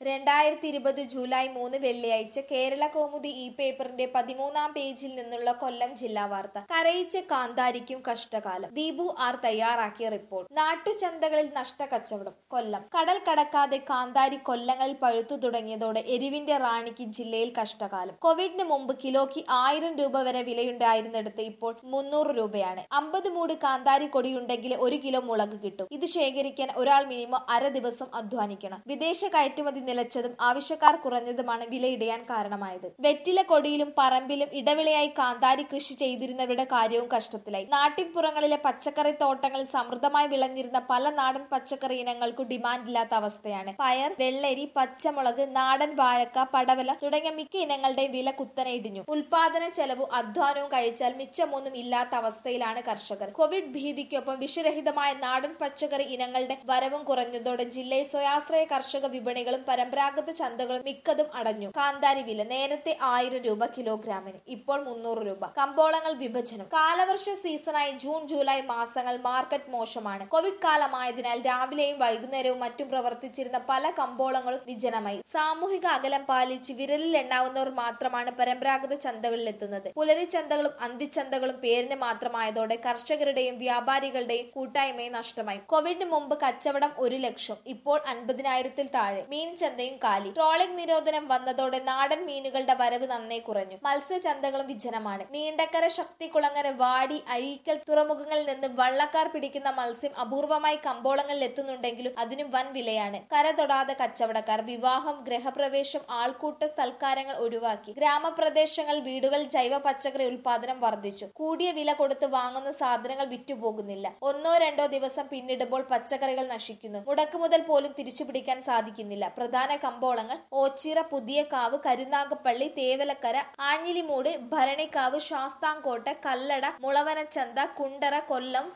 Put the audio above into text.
രണ്ടായിരത്തി ഇരുപത് ജൂലൈ മൂന്ന് വെള്ളിയാഴ്ച കേരള കൗമുദി ഈ പേപ്പറിന്റെ പതിമൂന്നാം പേജിൽ നിന്നുള്ള കൊല്ലം ജില്ലാ വാർത്ത കരയിച്ച കാന്താരിക്കും കഷ്ടകാലം ദീപു ആർ തയ്യാറാക്കിയ റിപ്പോർട്ട് നാട്ടുചന്തകളിൽ നഷ്ടക്കച്ചവടം കൊല്ലം കടൽ കടക്കാതെ കാന്താരി കൊല്ലങ്ങളിൽ പഴുത്തു തുടങ്ങിയതോടെ എരിവിന്റെ റാണിക്ക് ജില്ലയിൽ കഷ്ടകാലം കോവിഡിന് മുമ്പ് കിലോയ്ക്ക് ആയിരം രൂപ വരെ വിലയുണ്ടായിരുന്നിടത്ത് ഇപ്പോൾ മുന്നൂറ് രൂപയാണ് അമ്പത് മൂട് കാന്താരി കൊടിയുണ്ടെങ്കിൽ ഒരു കിലോ മുളക് കിട്ടും ഇത് ശേഖരിക്കാൻ ഒരാൾ മിനിമം അര ദിവസം അധ്വാനിക്കണം വിദേശ കയറ്റുമതി നിലച്ചതും ആവശ്യക്കാർ കുറഞ്ഞതുമാണ് വിലയിടയാൻ കാരണമായത് വെറ്റില കൊടിയിലും പറമ്പിലും ഇടവിളയായി കാന്താരി കൃഷി ചെയ്തിരുന്നവരുടെ കാര്യവും കഷ്ടത്തിലായി നാട്ടിൻപുറങ്ങളിലെ പച്ചക്കറി തോട്ടങ്ങളിൽ സമൃദ്ധമായി വിളഞ്ഞിരുന്ന പല നാടൻ പച്ചക്കറി ഇനങ്ങൾക്കും ഡിമാൻഡ് ഇല്ലാത്ത അവസ്ഥയാണ് പയർ വെള്ളരി പച്ചമുളക് നാടൻ വാഴക്ക പടവല തുടങ്ങിയ മിക്ക ഇനങ്ങളുടെയും വില കുത്തനെ ഇടിഞ്ഞു ഉൽപാദന ചെലവും അധ്വാനവും കഴിച്ചാൽ മിച്ചമൊന്നും ഇല്ലാത്ത അവസ്ഥയിലാണ് കർഷകർ കോവിഡ് ഭീതിക്കൊപ്പം വിഷരഹിതമായ നാടൻ പച്ചക്കറി ഇനങ്ങളുടെ വരവും കുറഞ്ഞതോടെ ജില്ലയിൽ സ്വയാശ്രയ കർഷക വിപണികളും പരമ്പരാഗത ചന്തകളും മിക്കതും അടഞ്ഞു കാന്താരി വില നേരത്തെ ആയിരം രൂപ കിലോഗ്രാമിന് ഇപ്പോൾ മുന്നൂറ് രൂപ കമ്പോളങ്ങൾ വിഭജനം കാലവർഷ സീസണായി ജൂൺ ജൂലൈ മാസങ്ങൾ മാർക്കറ്റ് മോശമാണ് കോവിഡ് കാലമായതിനാൽ രാവിലെയും വൈകുന്നേരവും മറ്റും പ്രവർത്തിച്ചിരുന്ന പല കമ്പോളങ്ങളും വിജനമായി സാമൂഹിക അകലം പാലിച്ച് വിരലിൽ എണ്ണാവുന്നവർ മാത്രമാണ് പരമ്പരാഗത ചന്തകളിൽ എത്തുന്നത് പുലരി ചന്തകളും അന്തിച്ചന്തകളും പേരിന് മാത്രമായതോടെ കർഷകരുടെയും വ്യാപാരികളുടെയും കൂട്ടായ്മയും നഷ്ടമായി കോവിഡിന് മുമ്പ് കച്ചവടം ഒരു ലക്ഷം ഇപ്പോൾ അൻപതിനായിരത്തിൽ താഴെ മീൻ ചന്തയും കാലി ട്രോളിംഗ് നിരോധനം വന്നതോടെ നാടൻ മീനുകളുടെ വരവ് നന്നേ കുറഞ്ഞു മത്സ്യചന്തകളും വിജനമാണ് നീണ്ടക്കര ശക്തികുളങ്ങര വാടി അഴീക്കൽ തുറമുഖങ്ങളിൽ നിന്ന് വള്ളക്കാർ പിടിക്കുന്ന മത്സ്യം അപൂർവമായി കമ്പോളങ്ങളിൽ എത്തുന്നുണ്ടെങ്കിലും അതിനും വൻ വിലയാണ് കര തൊടാതെ കച്ചവടക്കാർ വിവാഹം ഗ്രഹപ്രവേശം ആൾക്കൂട്ട സൽക്കാരങ്ങൾ ഒഴിവാക്കി ഗ്രാമപ്രദേശങ്ങൾ വീടുകൾ ജൈവ പച്ചക്കറി ഉൽപാദനം വർദ്ധിച്ചു കൂടിയ വില കൊടുത്ത് വാങ്ങുന്ന സാധനങ്ങൾ വിറ്റുപോകുന്നില്ല ഒന്നോ രണ്ടോ ദിവസം പിന്നിടുമ്പോൾ പച്ചക്കറികൾ നശിക്കുന്നു മുടക്കുമുതൽ പോലും തിരിച്ചുപിടിക്കാൻ സാധിക്കുന്നില്ല പ്രധാന കമ്പോളങ്ങൾ ഓച്ചിറ പുതിയ കാവ് കരുനാഗപ്പള്ളി തേവലക്കര ആഞ്ഞിലിമൂട് ഭരണിക്കാവ് ശാസ്താംകോട്ട കല്ലട മുളവനച്ചന്ത കുണ്ടറ കൊല്ലം